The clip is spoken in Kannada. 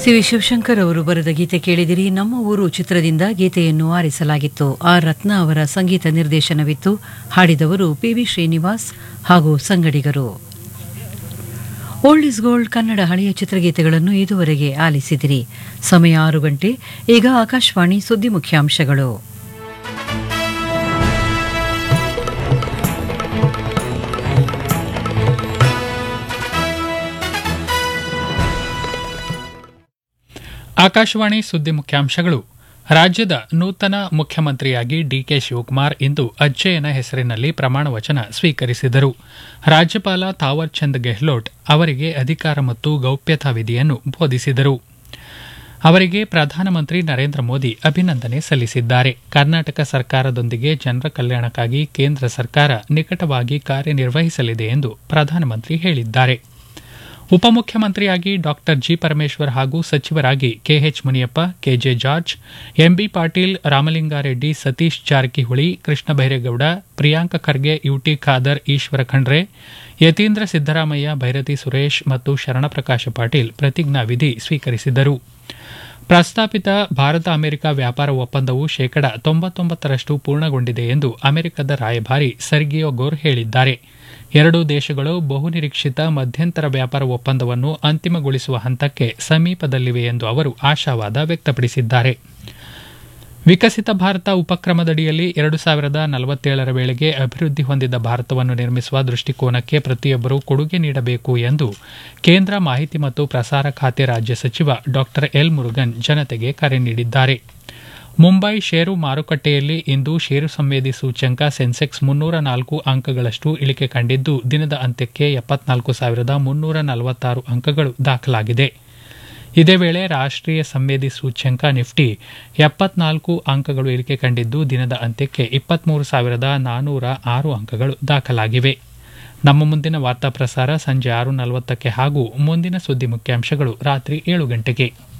ಸಿ ವಿ ಶಿವಶಂಕರ್ ಅವರು ಬರೆದ ಗೀತೆ ಕೇಳಿದಿರಿ ನಮ್ಮ ಊರು ಚಿತ್ರದಿಂದ ಗೀತೆಯನ್ನು ಆರಿಸಲಾಗಿತ್ತು ಆರ್ ರತ್ನ ಅವರ ಸಂಗೀತ ನಿರ್ದೇಶನವಿತ್ತು ಹಾಡಿದವರು ಪಿ ವಿ ಶ್ರೀನಿವಾಸ್ ಹಾಗೂ ಸಂಗಡಿಗರು ಓಲ್ಡ್ ಇಸ್ ಗೋಲ್ಡ್ ಕನ್ನಡ ಹಳೆಯ ಚಿತ್ರಗೀತೆಗಳನ್ನು ಇದುವರೆಗೆ ಆಲಿಸಿದಿರಿ ಸಮಯ ಆರು ಗಂಟೆ ಈಗ ಆಕಾಶವಾಣಿ ಸುದ್ದಿ ಮುಖ್ಯಾಂಶಗಳು ಆಕಾಶವಾಣಿ ಸುದ್ದಿ ಮುಖ್ಯಾಂಶಗಳು ರಾಜ್ಯದ ನೂತನ ಮುಖ್ಯಮಂತ್ರಿಯಾಗಿ ಡಿಕೆ ಶಿವಕುಮಾರ್ ಇಂದು ಅಜ್ಜಯ್ಯನ ಹೆಸರಿನಲ್ಲಿ ಪ್ರಮಾಣ ವಚನ ಸ್ವೀಕರಿಸಿದರು ರಾಜ್ಯಪಾಲ ತಾವರ್ ಚಂದ್ ಗೆಹ್ಲೋಟ್ ಅವರಿಗೆ ಅಧಿಕಾರ ಮತ್ತು ಗೌಪ್ಯತಾ ವಿಧಿಯನ್ನು ಬೋಧಿಸಿದರು ಅವರಿಗೆ ಪ್ರಧಾನಮಂತ್ರಿ ನರೇಂದ್ರ ಮೋದಿ ಅಭಿನಂದನೆ ಸಲ್ಲಿಸಿದ್ದಾರೆ ಕರ್ನಾಟಕ ಸರ್ಕಾರದೊಂದಿಗೆ ಜನರ ಕಲ್ಯಾಣಕ್ಕಾಗಿ ಕೇಂದ್ರ ಸರ್ಕಾರ ನಿಕಟವಾಗಿ ಕಾರ್ಯನಿರ್ವಹಿಸಲಿದೆ ಎಂದು ಪ್ರಧಾನಮಂತ್ರಿ ಹೇಳಿದ್ದಾರೆ ಉಪಮುಖ್ಯಮಂತ್ರಿಯಾಗಿ ಡಾಕ್ಟರ್ ಜಿ ಪರಮೇಶ್ವರ್ ಹಾಗೂ ಸಚಿವರಾಗಿ KH Muniyappa KJ George MB Patil Ramalinga Reddy Satish Jarkiholi Krishna Byre Gowda Priyank Kharge UT Khader Eshwar Khandre Yathindra Siddaramaiah Byrathi Suresh ಮತ್ತು ಶರಣಪ್ರಕಾಶ ಪಾಟೀಲ್ ಪ್ರತಿಜ್ಞಾವಿಧಿ ಸ್ವೀಕರಿಸಿದರು ಪ್ರಸ್ತಾಪಿತ ಭಾರತ ಅಮೆರಿಕ ವ್ಯಾಪಾರ ಒಪ್ಪಂದವು ಶೇಕಡ ತೊಂಬತ್ತೊಂಬತ್ತರಷ್ಟು ಪೂರ್ಣಗೊಂಡಿದೆ ಎಂದು ಅಮೆರಿಕದ ರಾಯಭಾರಿ ಸರ್ಗಿಯೋ ಗೋರ್ ಹೇಳಿದ್ದಾರೆ ಎರಡೂ ದೇಶಗಳು ಬಹುನಿರೀಕ್ಷಿತ ಮಧ್ಯಂತರ ವ್ಯಾಪಾರ ಒಪ್ಪಂದವನ್ನು ಅಂತಿಮಗೊಳಿಸುವ ಹಂತಕ್ಕೆ ಸಮೀಪದಲ್ಲಿವೆ ಎಂದು ಅವರು ಆಶಾವಾದ ವ್ಯಕ್ತಪಡಿಸಿದ್ದಾರೆ ವಿಕಸಿತ ಭಾರತ ಉಪಕ್ರಮದಡಿಯಲ್ಲಿ ಎರಡು ಸಾವಿರದ ನಲವತ್ತೇಳರ ವೇಳೆಗೆ ಅಭಿವೃದ್ಧಿ ಹೊಂದಿದ ಭಾರತವನ್ನು ನಿರ್ಮಿಸುವ ದೃಷ್ಟಿಕೋನಕ್ಕೆ ಪ್ರತಿಯೊಬ್ಬರೂ ಕೊಡುಗೆ ನೀಡಬೇಕು ಎಂದು ಕೇಂದ್ರ ಮಾಹಿತಿ ಮತ್ತು ಪ್ರಸಾರ ಖಾತೆ ರಾಜ್ಯ ಸಚಿವ ಡಾ ಎಲ್ ಮುರುಗನ್ ಜನತೆಗೆ ಕರೆ ನೀಡಿದ್ದಾರೆ ಮುಂಬೈ ಷೇರು ಮಾರುಕಟ್ಟೆಯಲ್ಲಿ ಇಂದು ಷೇರು ಸಂವೇದಿ ಸೂಚ್ಯಂಕ ಸೆನ್ಸೆಕ್ಸ್ ಮುನ್ನೂರ ನಾಲ್ಕು ಅಂಕಗಳಷ್ಟು ಇಳಿಕೆ ಕಂಡಿದ್ದು ದಿನದ ಅಂತ್ಯಕ್ಕೆ ಎಪ್ಪತ್ನಾಲ್ಕು ಸಾವಿರದ ಮುನ್ನೂರ ನಲವತ್ತಾರು ಅಂಕಗಳು ದಾಖಲಾಗಿದೆ ಇದೇ ವೇಳೆ ರಾಷ್ಟ್ರೀಯ ಸಂವೇದಿ ಸೂಚ್ಯಂಕ ನಿಫ್ಟಿ ಎಪ್ಪತ್ನಾಲ್ಕು ಅಂಕಗಳು ಇಳಿಕೆ ಕಂಡಿದ್ದು ದಿನದ ಅಂತ್ಯಕ್ಕೆ ಇಪ್ಪತ್ಮೂರು ಸಾವಿರದ ನಾನೂರ ಆರು ಅಂಕಗಳು ದಾಖಲಾಗಿವೆ ನಮ್ಮ ಮುಂದಿನ ವಾರ್ತಾ ಪ್ರಸಾರ ಸಂಜೆ ಆರು ನಲವತ್ತಕ್ಕೆ ಹಾಗೂ ಮುಂದಿನ ಸುದ್ದಿ ಮುಖ್ಯಾಂಶಗಳು ರಾತ್ರಿ ಏಳು ಗಂಟೆಗೆ